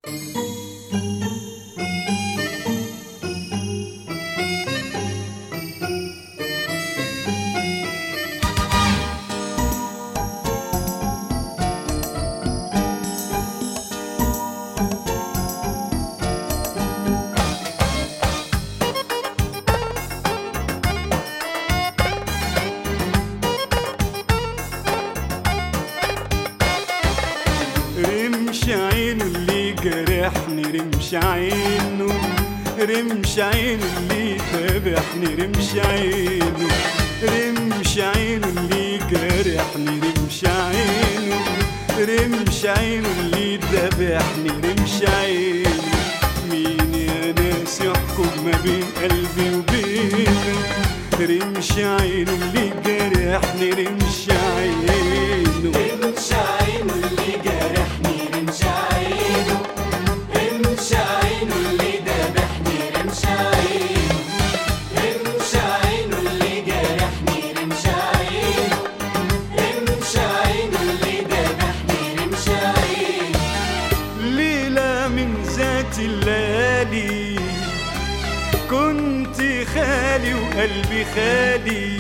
رمش عينه اللي جرحني رمش عينه رمش عينه اللي ذبحني رمش عينه رمش عينه اللي جرحني رمش عينه رمش عينه اللي ذبحني رمش عينه مين يا ناس يحكم ما بين قلبي وبينه رمش عينه اللي جرحني رمش عينه رمش عينه اللي جرحني رمش عينه رمش عينه اللي ذبحني رمش عينه رمش عينه اللي جرحني رمش عينه رمش عينه اللي ذبحني رمش عينه ليلة من ذات الليالي كنت خالي وقلبي خالي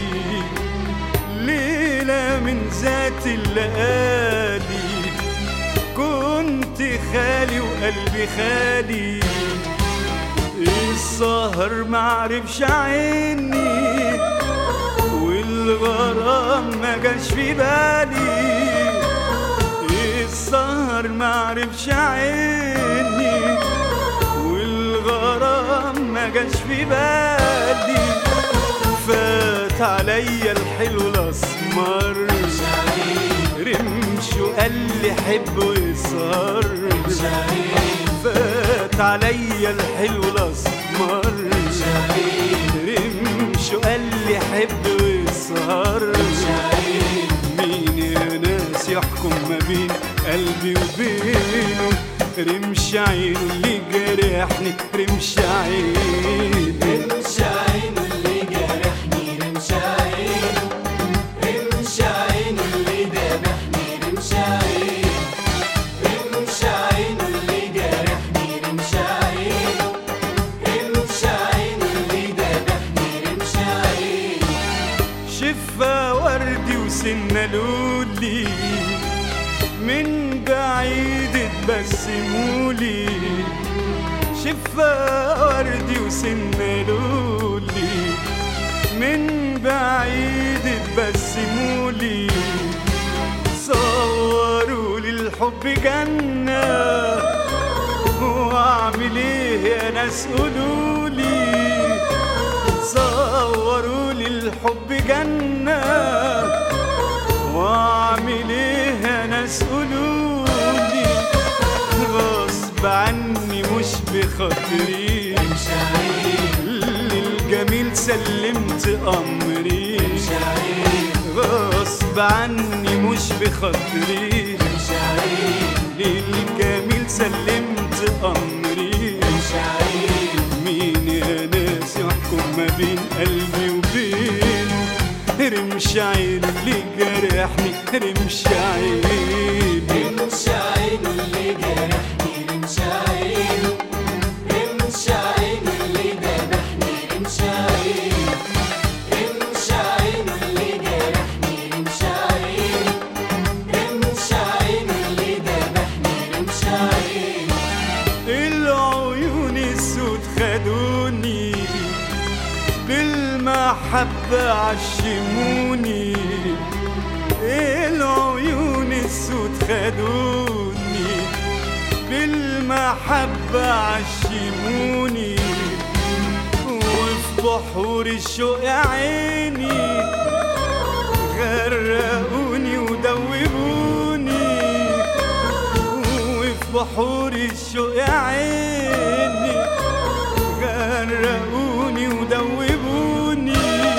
ليلة من ذات الليالي كنت خالي وقلبي خالي السهر معرفش عيني والغرام ما جاش في بالي السهر معرفش عيني والغرام ما جاش في بالي فات عليا الحلو الاسمر رمش وقال لي حب ويسهر فات عليا الحلو الاسمر رمش وقال لي حب ويسهر مين يا ناس يحكم ما بين قلبي وبينه رمش عينه اللي جرحني رمش عينه رمش عينه اللي جرحني رمش عينه رمش عينه اللي ذبحني رمش عينه رمش عينه اللي جرحني رمش عينه رمش عينه اللي ذبحني رمش عينه شفة وردي وسنة لولي من بعيد تبسمولي شفة وردي وسنة لولي من بعيد تبسمولي صوروا لي الحب جنة واعمل ايه يا ناس قولولي صوروا لي الحب جنة واعمل ايه يا ناس قولولي غصب عني مش بخاطري رمش عينه للجميل سلمت امري رمش عينه غصب عني مش بخاطري رمش عينه للجميل سلمت امري رمش عينه مين يا ناس يحكم ما بين قلبي وبينه رمش عين اللي جرحني رمش عين رمش عينه اللي جرحني رمش عينه رمش عينه اللي ذبحني رمش عينه رمش عينه اللي جرحني رمش عينه رمش عينه اللي ذبحني رمش عينه العيون السود خدوني بالمحبة عشموني العيون السود خدوني بالمحبة عشموني وفي بحور الشوق يا عيني غرقوني ودوبوني وفي بحور الشوق يا عيني غرقوني ودوبوني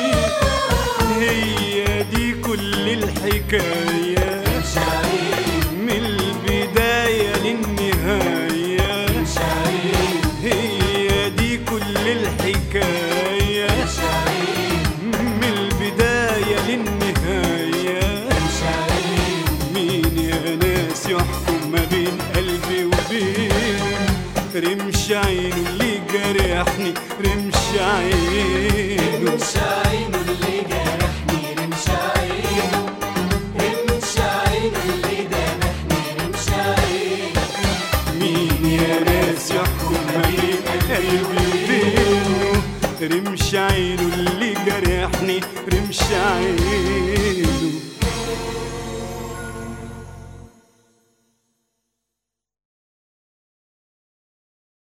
هي دي كل الحكاية رمش عينه من البداية للنهاية رمش عينه هي دي كل الحكاية رمش عينه من البداية للنهاية رمش عينه مين يا ناس يحكم ما بين قلبي وبينه رمش عينه اللي جرحني رمش عينه رمش عينه اللي جرحني رمش عينه رمش عينه اللي ذبحني رمش عينه مين يا ناس يحكم بين قلبي وبينه رمش عينه اللي جرحني رمش عينه